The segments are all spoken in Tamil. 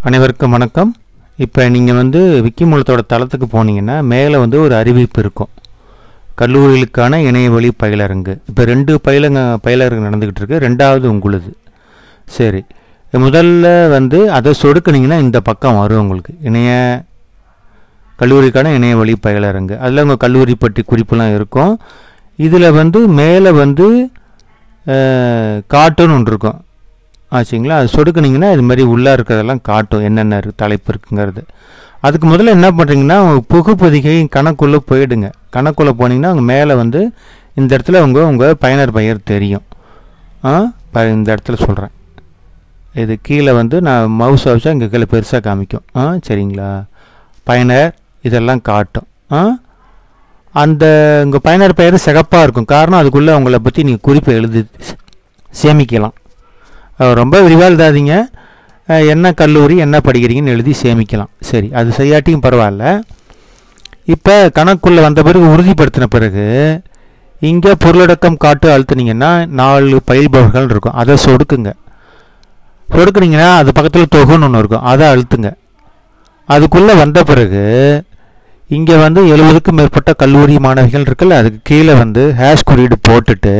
அனைவருக்கும் வணக்கம் இப்போ நீங்கள் வந்து விக்கிமூலத்தோட தளத்துக்கு போனீங்கன்னா மேலே வந்து ஒரு அறிவிப்பு இருக்கும் கல்லூரிகளுக்கான இணைய வழி பயிலரங்கு இப்போ ரெண்டு பயிலங்க பயிலரங்கு நடந்துக்கிட்டு இருக்கு ரெண்டாவது உங்களுது சரி முதல்ல வந்து அதை சொடுக்குனீங்கன்னா இந்த பக்கம் வரும் உங்களுக்கு இணைய கல்லூரிக்கான இணைய வழி பயிலரங்கு அதில் உங்கள் கல்லூரி பற்றி குறிப்புலாம் இருக்கும் இதில் வந்து மேலே வந்து காட்டுன்னு ஒன்று இருக்கும் ஆச்சுங்களா அது சொடுக்குனீங்கன்னா இது மாதிரி உள்ளே இருக்கிறதெல்லாம் காட்டும் என்னென்ன இருக்கு தலைப்பு இருக்குங்கிறது அதுக்கு முதல்ல என்ன பண்ணுறீங்கன்னா புகுப்பதிகை கணக்குள்ளே போயிடுங்க கணக்குள்ளே போனீங்கன்னா அங்கே மேலே வந்து இந்த இடத்துல உங்கள் உங்கள் பயனர் பெயர் தெரியும் ஆ ப- இந்த இடத்துல சொல்கிறேன் இது கீழே வந்து நான் மவுஸ் வச்சா இங்கே கீழே பெருசாக காமிக்கும் ஆ சரிங்களா பயனர் இதெல்லாம் காட்டும் ஆ அந்த உங்கள் பயனர் பெயர் சிகப்பாக இருக்கும் காரணம் அதுக்குள்ளே உங்களை பற்றி நீங்கள் குறிப்பை எழுதி சே- சேமிக்கலாம் அஹ் ரொம்ப விரிவாக எழுதாதீங்க அஹ் என்ன கல்லூரி என்ன படிக்கிறீங்கன்னு எழுதி சேமிக்கலாம் சரி அது செய்யாட்டியும் பரவாயில்ல இப்போ கணக்குள்ளே வந்த பிறகு உறுதிப்படுத்தின பிறகு இங்கே பொருளடக்கம் காட்டு அழுத்துனீங்கன்னா நாலு பயில்பவர்கள் இருக்கும் அதை சொடுக்குங்க சொடுக்குனீங்கன்னா அது பக்கத்தில் தொகுன்னு ஒன்று இருக்கும் அதை அழுத்துங்க அதுக்குள்ளே வந்த பிறகு இங்கே வந்து எழுபதுக்கும் மேற்பட்ட கல்லூரி மாணவிகள் இருக்குல்ல அதுக்கு கீழே வந்து ஹேஷ் குறியீடு போட்டுட்டு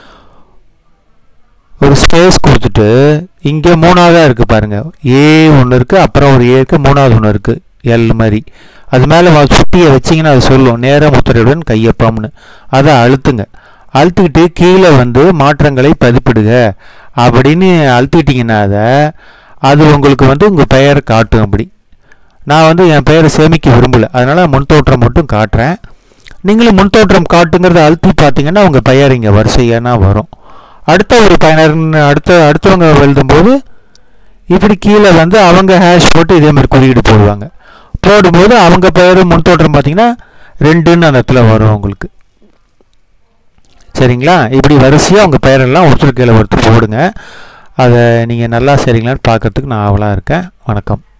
ஒரு ஸ்பேஸ் கொடுத்துட்டு இங்கே மூணாவதாக இருக்குது பாருங்கள் ஏ ஒன்று இருக்குது அப்புறம் ஒரு ஏ இருக்குது மூணாவது ஒன்று இருக்குது எல் மாதிரி அது மேலே சுட்டியை வச்சிங்கன்னா அது சொல்லும் நேர முத்திரையுடன் கையொப்பம்னு அதை அழுத்துங்க அழுத்திக்கிட்டு கீழே வந்து மாற்றங்களை பதிப்பிடுக அப்படின்னு அழுத்திக்கிட்டிங்கன்னா அதை அது உங்களுக்கு வந்து உங்கள் பெயரை காட்டும் அப்படி நான் வந்து என் பெயரை சேமிக்க விரும்பல அதனால் முன்தோற்றம் மட்டும் காட்டுறேன் நீங்களும் முன்தோற்றம் காட்டுங்கிறத அழுத்தி பார்த்தீங்கன்னா உங்கள் பெயர் இங்கே வரிசையான வரும் அடுத்த ஒரு பயனர்னு அடுத்த அடுத்தவங்க எழுதும்போது இப்படி கீழே வந்து அவங்க ஹேஷ் போட்டு இதே மாதிரி குறியீடு போடுவாங்க போடும்போது அவங்க பெயர் முன்தோற்றம் பார்த்தீங்கன்னா ரெண்டுன்னு அந்த இடத்துல வரும் உங்களுக்கு சரிங்களா இப்படி வரிசையாக உங்கள் பெயரெல்லாம் ஒருத்தர் கீழே ஒருத்தர் போடுங்க அதை நீங்கள் நல்லா சரிங்களான்னு பார்க்கறதுக்கு நான் ஆவலாக இருக்கேன் வணக்கம்